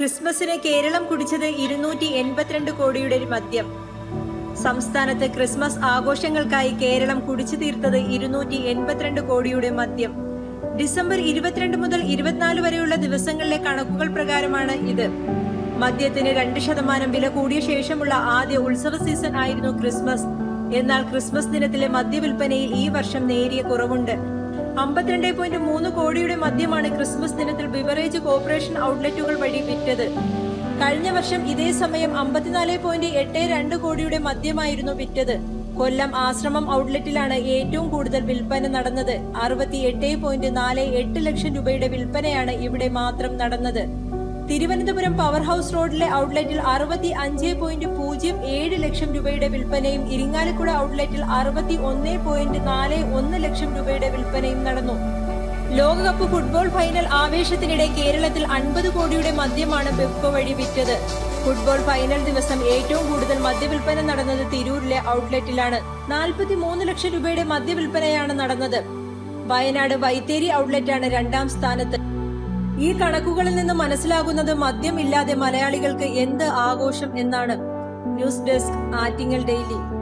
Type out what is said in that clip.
ക്രിസ്മസിന് കേരളം കുടിച്ചത് ഇരുന്നൂറ്റി എൺപത്തിരണ്ട് കോടിയുടെ മദ്യം സംസ്ഥാനത്ത് ക്രിസ്മസ് ആഘോഷങ്ങൾക്കായി കേരളം കുടിച്ചു തീർത്തത് ഇരുന്നൂറ്റി എൺപത്തിരണ്ട് കോടിയുടെ മദ്യം ഡിസംബർ ഇരുപത്തിരണ്ട് മുതൽ ഇരുപത്തിനാല് വരെയുള്ള ദിവസങ്ങളിലെ കണക്കുകൾ പ്രകാരമാണ് ഇത് മദ്യത്തിന് രണ്ട് ശതമാനം വില കൂടിയ ശേഷമുള്ള ആദ്യ ഉത്സവ സീസൺ ആയിരുന്നു ക്രിസ്മസ് എന്നാൽ ക്രിസ്മസ് ദിനത്തിലെ മദ്യവിൽപ്പനയിൽ ഈ വർഷം നേരിയ കുറവുണ്ട് അമ്പത്തിരണ്ട് പോയിന്റ് മൂന്ന് കോടിയുടെ മദ്യമാണ് ക്രിസ്മസ് ദിനത്തിൽ ബിവറേജ് കോർപ്പറേഷൻ ഔട്ട്ലെറ്റുകൾ വഴി വിറ്റത് കഴിഞ്ഞ വർഷം ഇതേ സമയം അമ്പത്തിനാല് പോയിന്റ് എട്ട് രണ്ട് കോടിയുടെ മദ്യമായിരുന്നു വിറ്റത് കൊല്ലം ആശ്രമം ഔട്ട്ലെറ്റിലാണ് ഏറ്റവും കൂടുതൽ വിൽപ്പന നടന്നത് അറുപത്തി എട്ട് പോയിന്റ് നാല് എട്ട് ലക്ഷം രൂപയുടെ വിൽപ്പനയാണ് ഇവിടെ മാത്രം നടന്നത് തിരുവനന്തപുരം പവർ ഹൗസ് റോഡിലെ ഔട്ട്ലെറ്റിൽ അറുപത്തി അഞ്ച് പോയിന്റ് പൂജ്യം ഏഴ് ലക്ഷം രൂപയുടെ വിൽപ്പനയും ഇരിങ്ങാലക്കുട ഔട്ട്ലെറ്റിൽ അറുപത്തി ഒന്ന് പോയിന്റ് നാല് ഒന്ന് ലക്ഷം രൂപയുടെ വിൽപ്പനയും നടന്നു ലോകകപ്പ് ഫുട്ബോൾ ഫൈനൽ ആവേശത്തിനിടെ കേരളത്തിൽ അൻപത് കോടിയുടെ മദ്യമാണ് ബെപ്കോ വഴി വിറ്റത് ഫുട്ബോൾ ഫൈനൽ ദിവസം ഏറ്റവും കൂടുതൽ മദ്യവിൽപ്പന നടന്നത് തിരൂരിലെ ഔട്ട്ലെറ്റിലാണ് നാൽപ്പത്തി മൂന്ന് ലക്ഷം രൂപയുടെ മദ്യവിൽപ്പനയാണ് നടന്നത് വയനാട് വൈത്തേരി ഔട്ട്ലെറ്റാണ് രണ്ടാം സ്ഥാനത്ത് ഈ കണക്കുകളിൽ നിന്ന് മനസ്സിലാകുന്നത് മദ്യമില്ലാതെ മലയാളികൾക്ക് എന്ത് ആഘോഷം എന്നാണ് ന്യൂസ് ഡെസ്ക് ആറ്റിങ്ങൽ ഡെയിലി